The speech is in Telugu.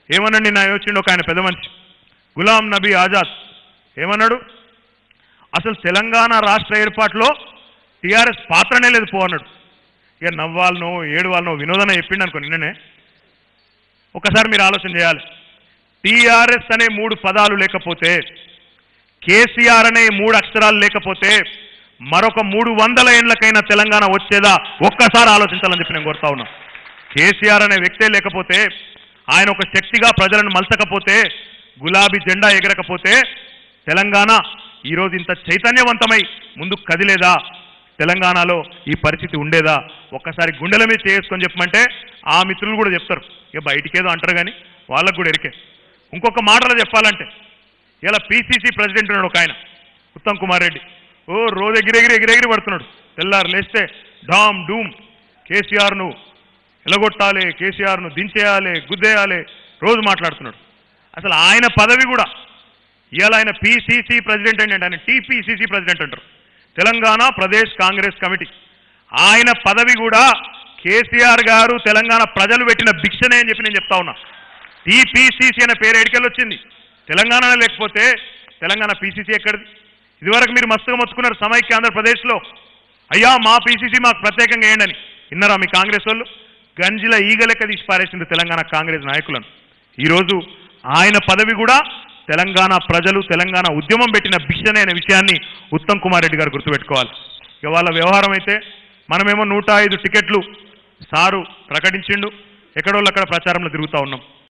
ఏమనండి నా వచ్చిండు ఒక ఆయన పెద్ద మనిషి గులాం నబీ ఆజాద్ ఏమన్నాడు అసలు తెలంగాణ రాష్ట్ర ఏర్పాటులో టీఆర్ఎస్ పాత్రనే లేదు పో అన్నాడు ఇక నవ్వాలనో ఏడువాలనో వినోదన చెప్పిండు అనుకో నిన్ననే ఒకసారి మీరు ఆలోచన చేయాలి టీఆర్ఎస్ అనే మూడు పదాలు లేకపోతే కేసీఆర్ అనే మూడు అక్షరాలు లేకపోతే మరొక మూడు వందల ఏండ్లకైనా తెలంగాణ వచ్చేదా ఒక్కసారి ఆలోచించాలని చెప్పి నేను కోరుతా ఉన్నా కేసీఆర్ అనే వ్యక్తే లేకపోతే ఆయన ఒక శక్తిగా ప్రజలను మలచకపోతే గులాబీ జెండా ఎగరకపోతే తెలంగాణ ఈరోజు ఇంత చైతన్యవంతమై ముందుకు కదిలేదా తెలంగాణలో ఈ పరిస్థితి ఉండేదా ఒక్కసారి గుండెల మీద చేసుకొని చెప్పమంటే ఆ మిత్రులు కూడా చెప్తారు ఇక బయటికేదో అంటారు కానీ వాళ్ళకు కూడా ఎరికే ఇంకొక మాటలో చెప్పాలంటే ఇలా పీసీసీ ప్రెసిడెంట్ ఉన్నాడు ఒక ఆయన ఉత్తమ్ కుమార్ రెడ్డి ఓ రోజు ఎగిరెగిరి ఎగిరెగిరి పడుతున్నాడు తెల్లారు లేస్తే డామ్ డూమ్ కేసీఆర్ను ఎలగొట్టాలి కేసీఆర్ను దించేయాలి గుద్దేయాలి రోజు మాట్లాడుతున్నాడు అసలు ఆయన పదవి కూడా ఇవాళ ఆయన పిసిసి ప్రెసిడెంట్ అంటే ఆయన టీపీసీసీ ప్రెసిడెంట్ అంటారు తెలంగాణ ప్రదేశ్ కాంగ్రెస్ కమిటీ ఆయన పదవి కూడా కేసీఆర్ గారు తెలంగాణ ప్రజలు పెట్టిన భిక్షనే అని చెప్పి నేను చెప్తా ఉన్నా టీపీసీసీ అనే పేరు ఎడికెళ్ళి వచ్చింది తెలంగాణ లేకపోతే తెలంగాణ పీసీసీ ఎక్కడిది ఇదివరకు మీరు మస్తుగా మొత్తుకున్నారు సమైక్య ఆంధ్రప్రదేశ్లో అయ్యా మా పీసీసీ మాకు ప్రత్యేకంగా వేయండి అని విన్నారా మీ కాంగ్రెస్ వాళ్ళు గంజిల ఈగ లెక్క తీసి పారేసింది తెలంగాణ కాంగ్రెస్ నాయకులను ఈరోజు ఆయన పదవి కూడా తెలంగాణ ప్రజలు తెలంగాణ ఉద్యమం పెట్టిన భిక్షనే అనే విషయాన్ని ఉత్తమ్ కుమార్ రెడ్డి గారు గుర్తుపెట్టుకోవాలి ఇక వాళ్ళ వ్యవహారం అయితే మనమేమో నూట ఐదు టికెట్లు సారు ప్రకటించిండు ఎక్కడోళ్ళు అక్కడ ప్రచారంలో తిరుగుతూ ఉన్నాం